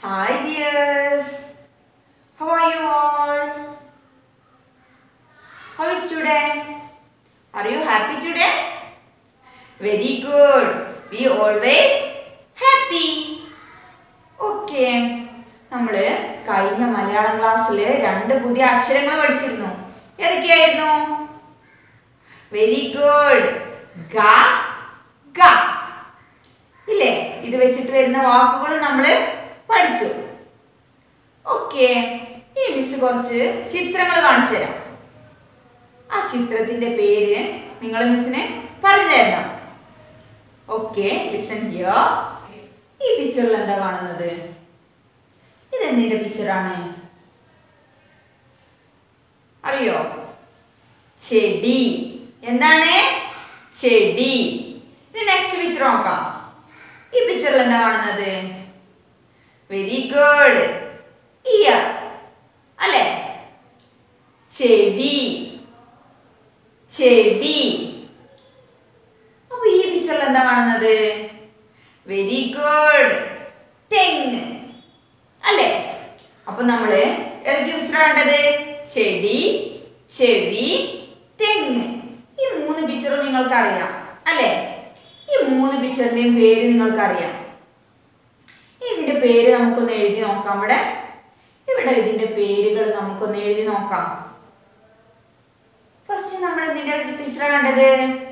Hi dears. How are you all? How is today? Are you happy today? Very good. Be always happy. Okay. നമ്മൾ കഴിഞ്ഞ മലയാളം ക്ലാസ്സിൽ രണ്ട് പുതിയ അക്ഷരങ്ങൾ പഠിച്ചിരുന്നു ഏതൊക്കെയായിരുന്നു വെരി ഗുഡ് ഗ ഗ ഇല്ലേ ഇത് വെച്ചിട്ട് വരുന്ന വാക്കുകൾ നമ്മൾ പഠിച്ചു ഓക്കെ ഈ മിസ് കുറച്ച് ചിത്രങ്ങൾ കാണിച്ചു തരാം ആ ചിത്രത്തിന്റെ പേര് നിങ്ങൾ മിസ്സിന് പറഞ്ഞു തരണം ഓക്കെ ലിസൺ ഹിയർ ഈ പിക്ചറിൽ എന്താ കാണുന്നത് ഇതെന്തിന്റെ പിക്ചറാണ് അറിയോ ചെടി എന്താണ് ചെടി ഇനി നെക്സ്റ്റ് പിക്ചർ നോക്കാം ഈ പിക്ചറിൽ എന്താ കാണുന്നത് വെരി ഗുഡ് ഇയർ അല്ലേ ചെവി ചെവി അപ്പൊ ഈ പിക്ചറിൽ എന്താ കാണുന്നത് വെരി ഗുഡ് തെങ്ങ് അല്ലേ അപ്പൊ നമ്മള് ഏതൊക്കെ പിക്ചർ കണ്ടത് ചെടി ചെവി തെങ്ങ് ഈ മൂന്ന് പിക്ചറും നിങ്ങൾക്ക് അറിയാം അല്ലേ ഈ മൂന്ന് പിക്ചറിന്റെയും പേര് നിങ്ങൾക്ക് അറിയാം ഇതിന്റെ പേര് നമുക്കൊന്ന് എഴുതി നോക്കാം ഇവിടെ ഇവിടെ ഇതിന്റെ പേരുകൾ നമുക്കൊന്ന് എഴുതി നോക്കാം ഫസ്റ്റ് നമ്മൾ എന്തിന്റെ പിക്ചർ കണ്ടത്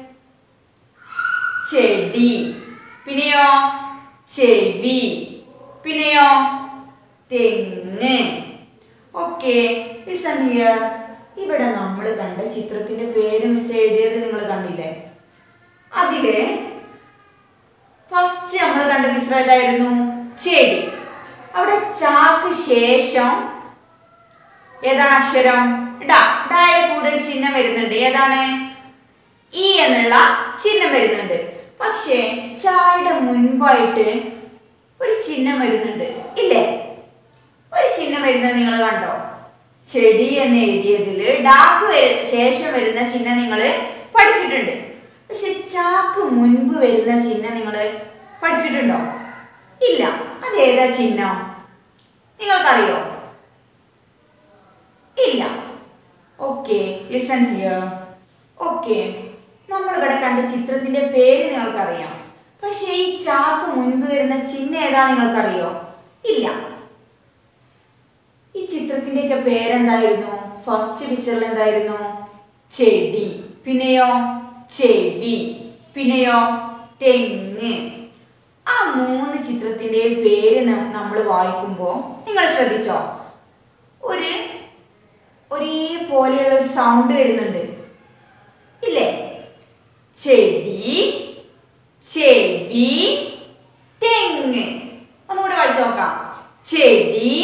ചെടി പിന്നെയോ ചെവി പിന്നെയോ തെങ്ങ് ഓക്കെ ലിസൺ ഹിയർ ഇവിടെ നമ്മൾ കണ്ട ചിത്രത്തിന്റെ പേര് മിസ് എഴുതിയത് നിങ്ങൾ കണ്ടില്ലേ അതില് ഫസ്റ്റ് നമ്മൾ കണ്ട പിക്ചർ ഏതായിരുന്നു ചെടി അവിടെ ചാക്ക് ശേഷം ഏതാണ് അക്ഷരം ഡ ഡായുടെ കൂടെ ഒരു ചിഹ്നം വരുന്നുണ്ട് ഏതാണ് ഇ എന്നുള്ള ചിഹ്നം വരുന്നുണ്ട് പക്ഷേ ചായയുടെ മുൻപായിട്ട് ഒരു ചിഹ്നം വരുന്നുണ്ട് ഇല്ലേ ഒരു ചിഹ്നം വരുന്നത് നിങ്ങൾ കണ്ടോ ചെടി എന്ന് എഴുതിയതിൽ ഡാക്ക് വര- ശേഷം വരുന്ന ചിഹ്നം നിങ്ങൾ പഠിച്ചിട്ടുണ്ട് പക്ഷെ ചാക്ക് മുൻപ് വരുന്ന ചിഹ്നം നിങ്ങൾ പഠിച്ചിട്ടുണ്ടോ ഇല്ല അത് ഏതാ ചിഹ്നം നിങ്ങൾക്കറിയോ ഇല്ല ഓക്കെ ലിസൺ ഹിയർ ഓക്കെ നമ്മളിവിടെ കണ്ട ചിത്രത്തിന്റെ പേര് നിങ്ങൾക്കറിയാം പക്ഷെ ഈ ചാക്ക് മുൻപ് വരുന്ന ചിഹ്നം ഏതാ നിങ്ങൾക്കറിയോ ഇല്ല ഈ ചിത്രത്തിന്റെയൊക്കെ പേരെന്തായിരുന്നു ഫസ്റ്റ് പിക്ചറിൽ എന്തായിരുന്നു ചെടി പിന്നെയോ ചെവി പിന്നെയോ തെങ്ങ് ആ മൂന്ന് ചിത്രത്തിന്റെയും പേര് നമ്മൾ വായിക്കുമ്പോൾ നിങ്ങൾ ശ്രദ്ധിച്ചോ ഒരു ഒരേപോലെയുള്ള ഒരു സൗണ്ട് വരുന്നുണ്ട് ഇല്ലേ ചെടി ചെവി തെങ്ങ് ഒന്നുകൂടെ വായിച്ചു നോക്കാം ചെടി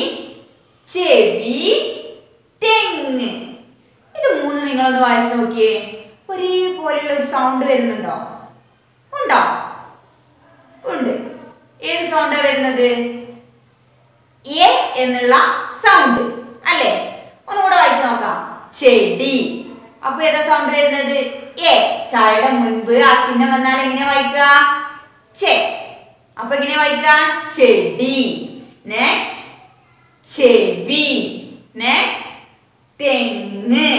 ചെവി തെങ്ങ് ഇത് മൂന്ന് നിങ്ങളൊന്ന് വായിച്ചു നോക്കിയേ ഒരേപോലെയുള്ള ഒരു സൗണ്ട് വരുന്നുണ്ടോ ഉണ്ടോ ഉണ്ട് ഏത് സൗണ്ടാ വരുന്നത് എ എന്നുള്ള സൗണ്ട് അല്ലേ ഒന്നുകൂടെ വായിച്ചു നോക്കാം ചെടി അപ്പൊ ഏതാ സൗണ്ട് വരുന്നത് എ ചായയുടെ മുൻപ് ആ ചിഹ്നം വന്നാൽ എങ്ങനെ വായിക്കുക ചെ അപ്പൊ എങ്ങനെ വായിക്കുക ചെടി നെക്സ്റ്റ് ചെവി നെക്സ്റ്റ് തെങ്ങ്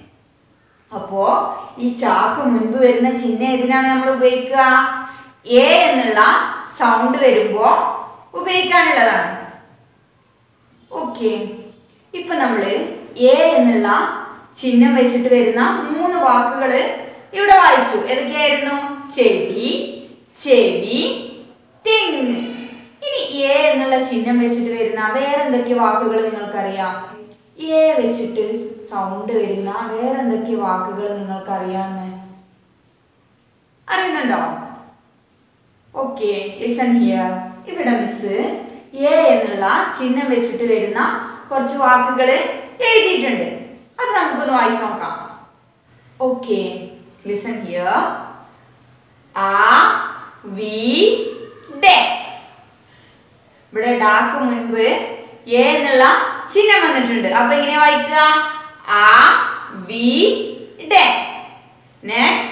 അപ്പോ ഈ ചാക്ക് മുൻപ് വരുന്ന ചിഹ്നം ഏതിനാണ് നമ്മൾ ഉപയോഗിക്കുക എ എന്നുള്ള സൗണ്ട് വരുമ്പോ ഉപയോഗിക്കാനുള്ളതാണ് ഓക്കെ ഇപ്പൊ നമ്മള് എ എന്നുള്ള ചിഹ്നം വെച്ചിട്ട് വരുന്ന മൂന്ന് വാക്കുകൾ ഇവിടെ വായിച്ചു ഏതൊക്കെയായിരുന്നു ചെടി ചെവി തെങ്ങ് ഇനി എ എന്നുള്ള ചിഹ്നം വെച്ചിട്ട് വരുന്ന വേറെ എന്തൊക്കെ വാക്കുകൾ നിങ്ങൾക്കറിയാം എ വെച്ചിട്ട് സൗണ്ട് വരുന്ന വേറെ എന്തൊക്കെ വാക്കുകൾ നിങ്ങൾക്കറിയാന്ന് അറിയുന്നുണ്ടോ ഓക്കെ ലിസൺ ഹിയർ ഇവിടെ മിസ് എ എന്നുള്ള ചിഹ്നം വെച്ചിട്ട് വരുന്ന കുറച്ച് വാക്കുകൾ എഴുതിയിട്ടുണ്ട് അത് നമുക്കൊന്ന് വായിച്ചു നോക്കാം ഓക്കെ ലിസൺ ഹിയർ ആ വി ഡെ ഇവിടെ ഡാക്ക് മുൻപ് എ എന്നുള്ള ചിഹ്നം വന്നിട്ടുണ്ട് അപ്പൊ എങ്ങനെ വായിക്കുക ആ വി ഡെ നെക്സ്റ്റ്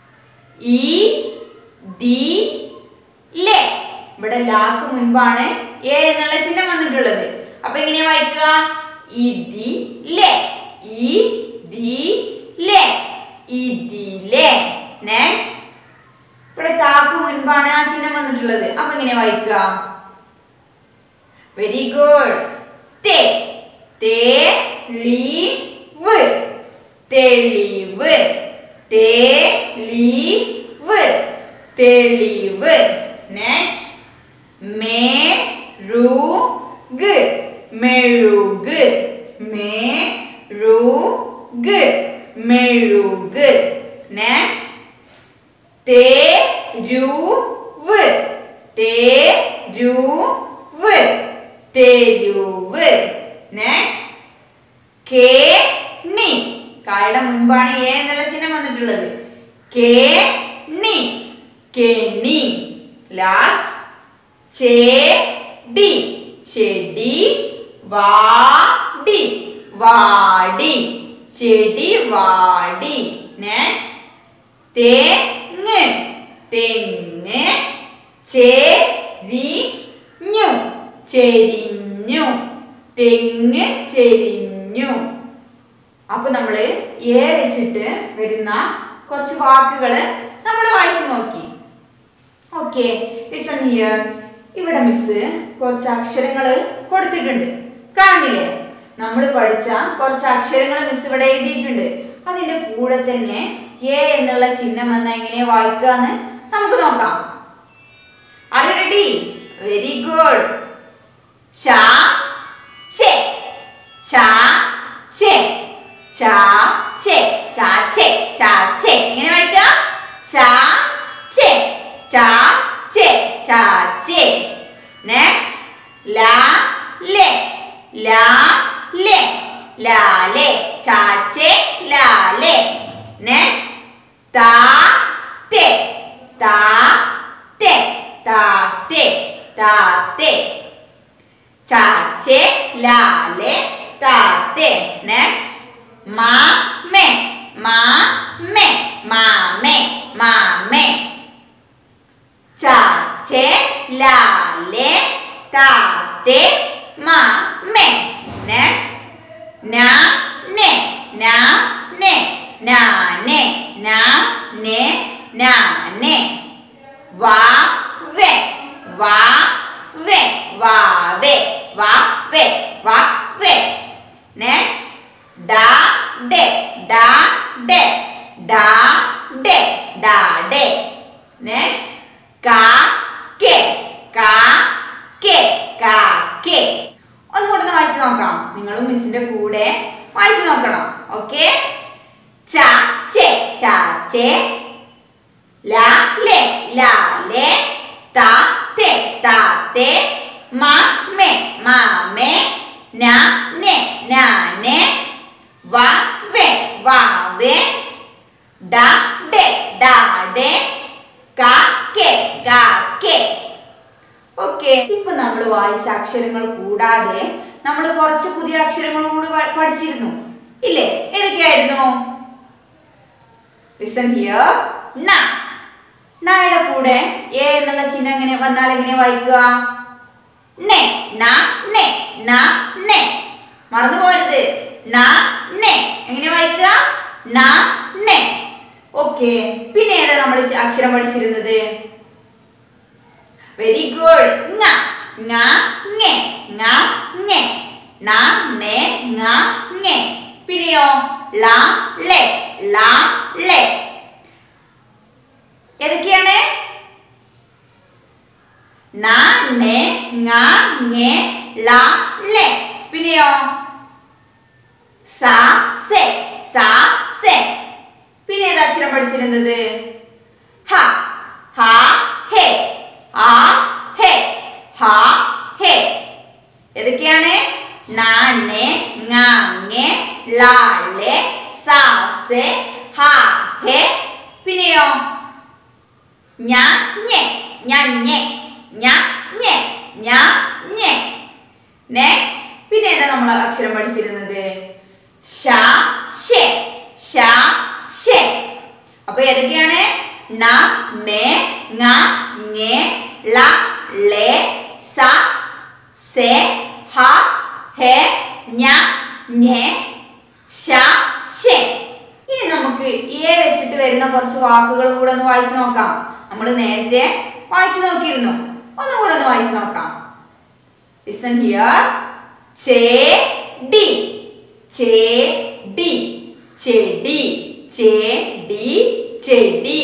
ഇ ഡി ലെ ഇവിടെ ലാക്ക് മുൻപാണ് എ എന്നുള്ള ചിഹ്നം വന്നിട്ടുള്ളത് അപ്പൊ എങ്ങനെയാ വായിക്കുക ഇതിലെ ഇതിലെ ഇതിലെ നെക്സ്റ്റ് ഇവിടെ താക്ക് മുൻപാണ് ആ ചിഹ്നം വന്നിട്ടുള്ളത് അപ്പൊ എങ്ങനെയാ വായിക്കുക വെരി ഗുഡ് തേ തെളിവ് തെളിവ് തെളിവ് തെളിവ് നെക്സ്റ്റ് മെഴുക് മെഴുക് മെഴുക് മെഴുക് നെക്സ്റ്റ് തെരുവ് തെരുവ് തെരുവ് നെക്സ്റ്റ് കേണി കായുടെ മുൻപാണ് എ എന്നുള്ള ചിഹ്നം വന്നിട്ടുള്ളത് കേണി കെണി ലാസ്റ്റ് ചെടി ചെടി വാടി വാടി ചെടി വാടി നെക്സ്റ്റ് തെങ്ങ് തെങ്ങ് ചെരിഞ്ഞു ചെരിഞ്ഞു തെങ്ങ് ചെരിഞ്ഞു അപ്പൊ നമ്മള് എ വെച്ചിട്ട് വരുന്ന കുറച്ച് വാക്കുകൾ നമ്മൾ വായിച്ചു നോക്കി ഓക്കെ ലിസൺ ഹിയർ ഇവിടെ മിസ് കുറച്ച് അക്ഷരങ്ങൾ കൊടുത്തിട്ടുണ്ട് കാണുന്നില്ലേ നമ്മൾ പഠിച്ച കുറച്ച് അക്ഷരങ്ങൾ മിസ് ഇവിടെ എഴുതിയിട്ടുണ്ട് അതിന്റെ കൂടെ തന്നെ എ എന്നുള്ള ചിഹ്നം വന്ന എങ്ങനെ വായിക്കാന്ന് നമുക്ക് നോക്കാം ആർ റെഡി വെരി ഗുഡ് ചാ ചെ ചാ ചെ ചാ ചെ ചാ ചെ ചാ ചെ എങ്ങനെ വായിക്കാം ചാ ചെ ചാ ചെ ചാ ചെ നെക്സ്റ്റ് ലാ ലെ ലാ ലെ ലാ ലെ ചാ ചെ ലാ ലെ നെക്സ്റ്റ് താ തെ താ തെ താ തെ താ തെ ചാച്ചെ ലാലെ താത്തെ നെക്സ്റ്റ് മാമേ മാമേ മാമേ മാമേ ചാച്ചെ ലാലെ താത്തെ മാമേ നെക്സ്റ്റ് നാനെ നാനെ നാനെ നാനെ നാനെ വാ വേ വാ വേ വാ വേ വാ വേ വാ വേ നെക്സ്റ്റ് ഡാ ഡെ ഡാ ഡെ ഡാ ഡെ ഡാ ഡെ നെക്സ്റ്റ് കാ കെ കാ കെ കാ കെ ഒന്നുകൂടെ ഒന്ന് വായിച്ചു നോക്കാം നിങ്ങളും മിസ്സിന്റെ കൂടെ വായിച്ചു നോക്കണം ഓക്കെ ചാ ചെ ചാ ചെ ലാ ലെ ലാ ലെ താ തെ താ തെ മാ മേ മാ മേ നാ നെ നാ നെ വാ വേ വാ വേ ഡാ ഡെ ഡാ ഡെ കാ കെ കാ കെ ഓക്കെ ഇപ്പൊ നമ്മൾ വായിച്ച അക്ഷരങ്ങൾ കൂടാതെ നമ്മൾ കുറച്ച് പുതിയ അക്ഷരങ്ങൾ കൂടി വ- പഠിച്ചിരുന്നു ഇല്ലേ ഏതൊക്കെയായിരുന്നു ലിസൺ ഹിയർ ന നായുടെ കൂടെ എ എന്നുള്ള ചിഹ്നം എങ്ങനെ വന്നാൽ എങ്ങനെ വായിക്കുക നെ ന നെ ന നെ മറന്നു പോരുത് ന നെ എങ്ങനെ വായിക്കുക ന നെ ഓക്കെ പിന്നെ ഏതാ നമ്മൾ അക്ഷരം പഠിച്ചിരുന്നത് വെരി ഗുഡ് ങ ങ ങെ ങ ങെ ന നെ ങ ങെ പിന്നെയോ ല ലെ ല ലെ ഏതൊക്കെയാണ് ന നെ ങ ങെ ല ലെ പിന്നെയോ സ സെ സ സെ പിന്നെ ഏതാ അക്ഷരം പഠിച്ചിരുന്നത് ഹ ഹ ഹെ ആ ഹെ ഹ ഹെ ഏതൊക്കെയാണ് നാണെ ങാങ്ങെ ലാളെ സാസെ ഹാ ഹെ പിന്നെയോ ഞാഞ്ഞെ ഞാഞ്ഞെ ഞാഞ്ഞെ ഞാഞ്ഞെ നെക്സ്റ്റ് പിന്നെ ഏതാ നമ്മൾ അക്ഷരം പഠിച്ചിരുന്നത് ഷ ഷെ ഷ ഷെ അപ്പൊ ഏതൊക്കെയാണ് ന നെ ങ ങെ ല ലെ സ സെ ഹ ഹെ ഞ ഞെ ഷ ഷെ ഇനി നമുക്ക് എ വെച്ചിട്ട് വരുന്ന കുറച്ച് വാക്കുകൾ കൂടെ ഒന്ന് വായിച്ചു നോക്കാം നമ്മൾ നേരത്തെ വായിച്ചു നോക്കിയിരുന്നു ഒന്നും കൂടെ ഒന്ന് വായിച്ചു നോക്കാം ലിസൺ ഹിയർ ചെടി ചെടി ചെടി ചെടി ചെടി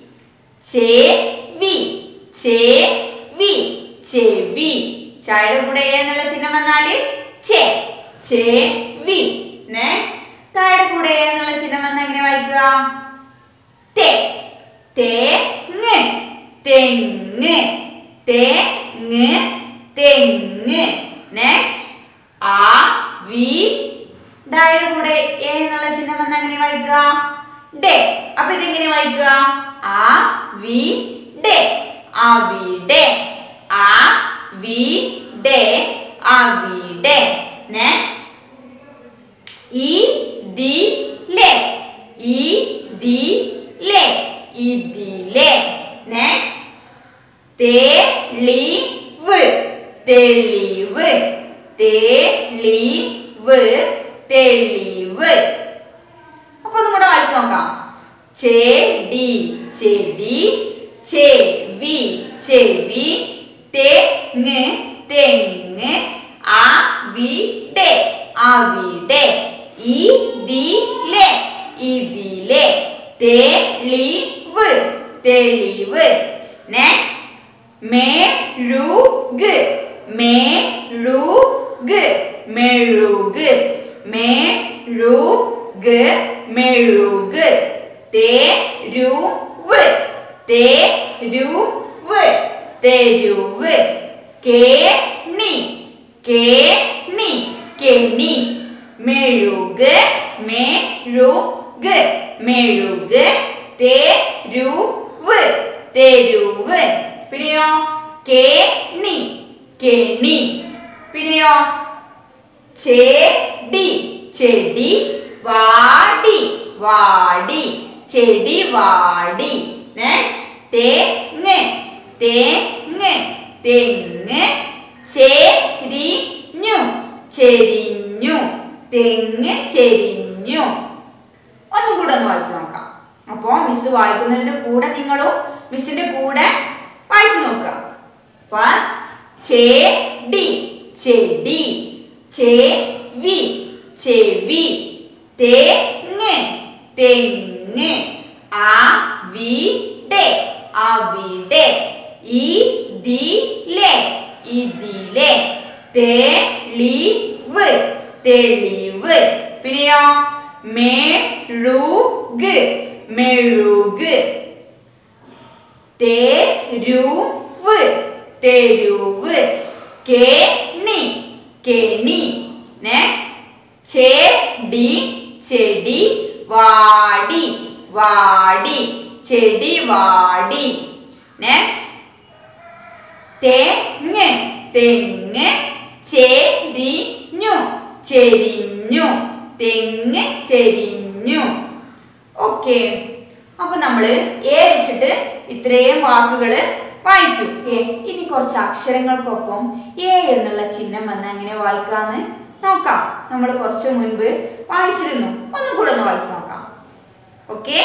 ചെവി ചെവി ചെവി ചായയുടെ കൂടെ എ എന്നുള്ള ചിഹ്നം വന്നാല് ചെ ചെവി നെക്സ്റ്റ് താഴെ കൂടെ എ എന്നുള്ള ചിഹ്നം വന്നാൽ എങ്ങനെ വായിക്കുക തെ തേങ്ങ് തെങ്ങ് തേങ്ങ് തെങ്ങ് നെക്സ്റ്റ് ആ വി ഡായുടെ കൂടെ എ എന്നുള്ള ചിഹ്നം വന്നാൽ എങ്ങനെ വായിക്കുക ഡേ അപ്പൊ ഇതെങ്ങനെ വായിക്കുക ആ വി ഡേ അവിടെ ആ വി ഡേ അവിടെ നെക്സ്റ്റ് ഈ ദി ലേ ഈ ദി ലേ ഇതിലെ നെക്സ്റ്റ് തെളിവ് തെളിവ് തെളിവ് തെളിവ് അപ്പൊ ഒന്നും കൂടെ വായിച്ചു നോക്കാം ചെടി ചെടി ചെവി ചെവി തെങ്ങ് തെങ്ങ് അവിടെ അവിടെ ഇതിലെ ഇതിലെ തെളിവ് തെളിവ് നെക്സ്റ്റ് മെഴുക് മെഴുക് മെഴുക് മെഴുക് മെഴുക് തെരുവ് തെരുവ് തെരുവ് കേണി കേണി കെണി മെഴുക് മെഴുക് മെഴുക് തെരുവ് തെരുവ് പിന്നെയോ കേണി കെണി പിന്നെയോ ചെടി ചെടി വാടി വാടി ചെടി വാടി നെക്സ്റ്റ് തേങ്ങ് തേങ്ങ് തെങ്ങ് ചെരിഞ്ഞു ചെരിഞ്ഞു തെങ്ങ് ചെരിഞ്ഞു ഒന്നും കൂടെ ഒന്ന് വായിച്ചു നോക്കാം അപ്പോൾ മിസ് വായിക്കുന്നതിന്റെ കൂടെ നിങ്ങളും മിസ്സിന്റെ കൂടെ വായിച്ചു നോക്കുക ഫസ്റ്റ് ചെടി ചെടി ചെവി ചെവി തെങ്ങ് തെങ്ങ് അവിടെ അവിടെ ഇതിലെ ഇതിലെ തെളിവ് തെളിവ് പിന്നെയോ മെഴുക് മെഴുക് തെരുവ് തെരുവ് കെണി കെണി നെക്സ്റ്റ് ചെടി ചെടി വാടി വാടി ചെടി വാടി നെക്സ്റ്റ് തെങ്ങ് തെങ്ങ് ചെരിഞ്ഞു ചെരിഞ്ഞു തെങ്ങ് ചെരിഞ്ഞു ഓക്കെ അപ്പൊ നമ്മള് എ വെച്ചിട്ട് ഇത്രയും വാക്കുകൾ വായിച്ചു ഏ ഇനി കുറച്ച് അക്ഷരങ്ങൾക്കൊപ്പം എ എന്നുള്ള ചിഹ്നം വന്ന് എങ്ങനെ വായിക്കാന്ന് നോക്കാം നമ്മൾ കുറച്ച് മുൻപ് വായിച്ചിരുന്നു ഒന്നും കൂടെ ഒന്ന് വായിച്ചു നോക്കാം ഓക്കെ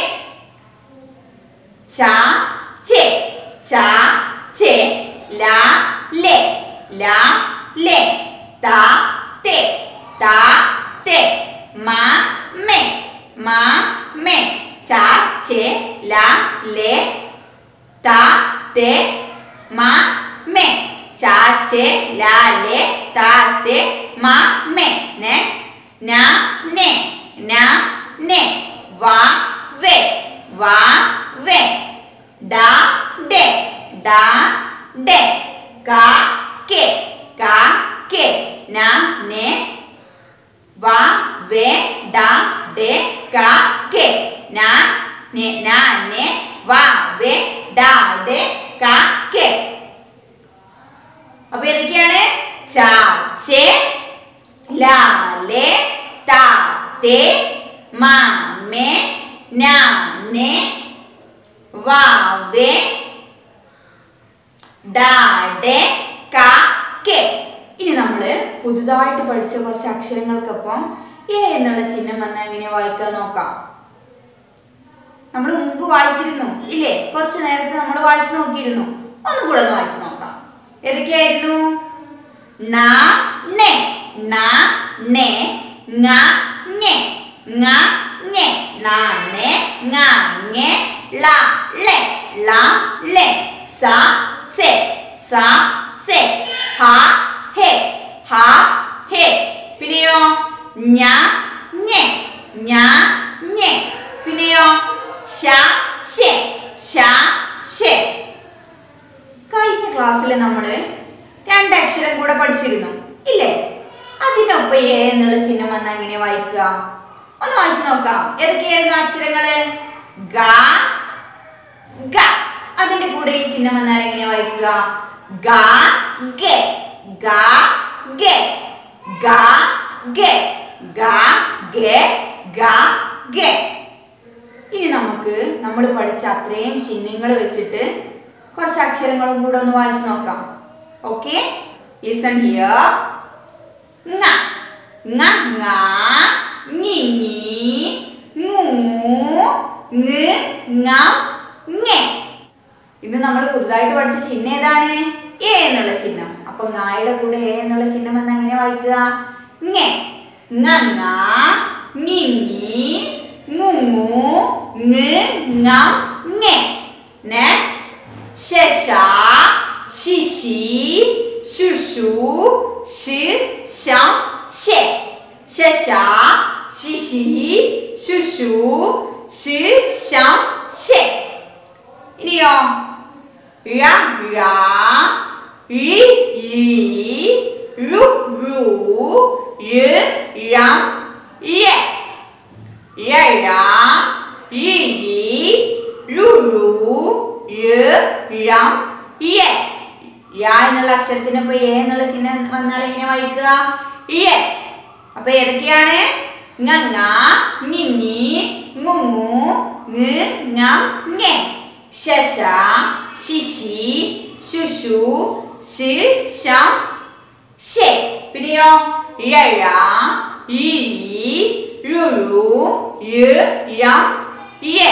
ച ചെ ച ചെ ല ലെ ല ലെ ത തെ ത തെ മ മെ മ മെ ച ചെ ല ലെ ത തെ മ മെ ച ചെ ല ലെ ത തെ മ മെ നെക്സ്റ്റ് ന നെ ന നെ വ വെ വ വെ ഡ ഡെ ഡ ഡെ ക കെ ക കെ ന നെ വ വെ ഡ ഡെ ക കെ ന നെ ന നെ വ വെ ഡ ഡെ ക കെ അപ്പൊ ഏതൊക്കെയാണ് ച ചെ ല ലെ ത തെ മ മെ ന നെ വ വെ ഡ ഡെ ക കെ ഇനി പുതുതായിട്ട് പഠിച്ച കുറച്ച് അക്ഷരങ്ങൾക്കൊപ്പം എ എന്നുള്ള ചിഹ്നം വന്നാൽ എങ്ങനെ വായിക്കാൻ നോക്കാം നമ്മൾ മുമ്പ് വായിച്ചിരുന്നു ഇല്ലേ കുറച്ച് നേരത്തെ നമ്മൾ വായിച്ചു നോക്കിയിരുന്നു ഒന്നുകൂടെ ഒന്ന് വായിച്ചു നോക്കാം ഏതൊക്കെയായിരുന്നു ന നെ ന നെ ങ ഞെ ങ ഞെ ന നെ ങ ഞെ ല ലെ ല ലെ സ സെ സ സെ ഹ ഹെ ഹ ഹെ പിന്നെയോ ഞ ഞെ ഞ ഞെ പിന്നെയോ ശ ശെ ശ ശെ കഴിഞ്ഞ ക്ലാസ്സിൽ നമ്മൾ രണ്ടക്ഷരം കൂടെ പഠിച്ചിരുന്നു ഇല്ലേ അതിനൊപ്പം എ എന്നുള്ള ചിഹ്നം വന്നാൽ എങ്ങനെ വായിക്കുക ഒന്ന് വായിച്ചു നോക്കാം ഏതൊക്കെയായിരുന്നു അക്ഷരങ്ങള് ഗ ഗ അതിന്റെ കൂടെ ഈ ചിഹ്നം വന്നാൽ എങ്ങനെ വായിക്കുക ഗ ഗെ ഗ ഗെ ഗ ഗെ ഗ ഗെ ഗ ഗെ ഇനി നമുക്ക് നമ്മൾ പഠിച്ച അത്രയും ചിഹ്നങ്ങൾ വെച്ചിട്ട് കുറച്ച് അക്ഷരങ്ങളും കൂടെ ഒന്ന് വായിച്ചു നോക്കാം ഓക്കെ ലിസൺ ഹിയർ ങ ങ ങ ഞി ഞി ങു ങു ങ് ങ ങെ ഇന്ന് നമ്മൾ പുതുതായിട്ട് പഠിച്ച ചിഹ്നം ഏതാണ് എ എന്നുള്ള ചിഹ്നം അപ്പൊ ങ്ങായുടെ കൂടെ എ എന്നുള്ള ചിഹ്നം എന്ന് എങ്ങനെ വായിക്കുക ങെ ങ ങ ഞി ഞി ങു ങു ങ് ങ ങെ നെക്സ്റ്റ് ശശ ശിശി ശുഷു ഷി ശം ശെ ശശ ശിശി ശുഷു ഷി ശം ശെ ഇനിയോ ര ര രി രി രു രു ര് രം യെ ര ര രി രി രു രു ര് രം യെ യ എന്നുള്ള അക്ഷരത്തിന് ഇപ്പൊ എ എന്നുള്ള ചിഹ്നം വന്നാൽ എങ്ങനെ വായിക്കുക എ അപ്പൊ ഏതൊക്കെയാണ് ങ ങ ഞി ഞി ങു ങു ങ് ങ ങെ ശശ ശിശി ശുഷു ഷി ശം ശെ പിന്നെയോ ര ര രി രി രു രു ര് രം യെ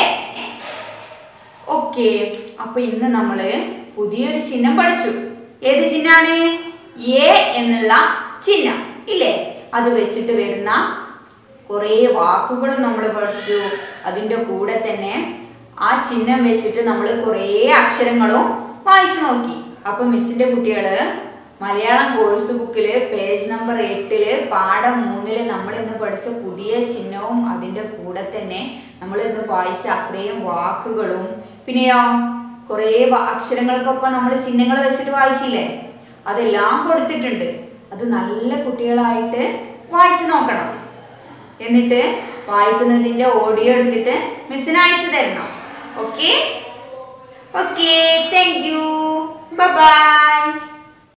ഓക്കെ അപ്പൊ ഇന്ന് നമ്മള് പുതിയൊരു ചിഹ്നം പഠിച്ചു ഏത് ചിഹ്നാണ് എ എന്നുള്ള ചിഹ്നം ഇല്ലേ അത് വെച്ചിട്ട് വരുന്ന കുറേ വാക്കുകളും നമ്മൾ പഠിച്ചു അതിൻ്റെ കൂടെ തന്നെ ആ ചിഹ്നം വെച്ചിട്ട് നമ്മൾ കുറേ അക്ഷരങ്ങളും വായിച്ചു നോക്കി അപ്പൊ മിസ്സിന്റെ കുട്ടികള് മലയാളം കോഴ്സ് ബുക്കിൽ പേജ് നമ്പർ എട്ടില് പാഠം മൂന്നില് നമ്മൾ ഇന്ന് പഠിച്ച പുതിയ ചിഹ്നവും അതിൻ്റെ കൂടെ തന്നെ നമ്മൾ ഇന്ന് വായിച്ച അത്രയും വാക്കുകളും പിന്നെയോ കുറേ വ- അക്ഷരങ്ങൾക്കൊപ്പം നമ്മൾ ചിഹ്നങ്ങൾ വെച്ചിട്ട് വായിച്ചില്ലേ അതെല്ലാം കൊടുത്തിട്ടുണ്ട് അത് നല്ല കുട്ടികളായിട്ട് വായിച്ചു നോക്കണം എന്നിട്ട് വായിക്കുന്നതിൻ്റെ ഓഡിയോ എടുത്തിട്ട് മിസ്സിന് അയച്ചു തരണം okay okay thank you by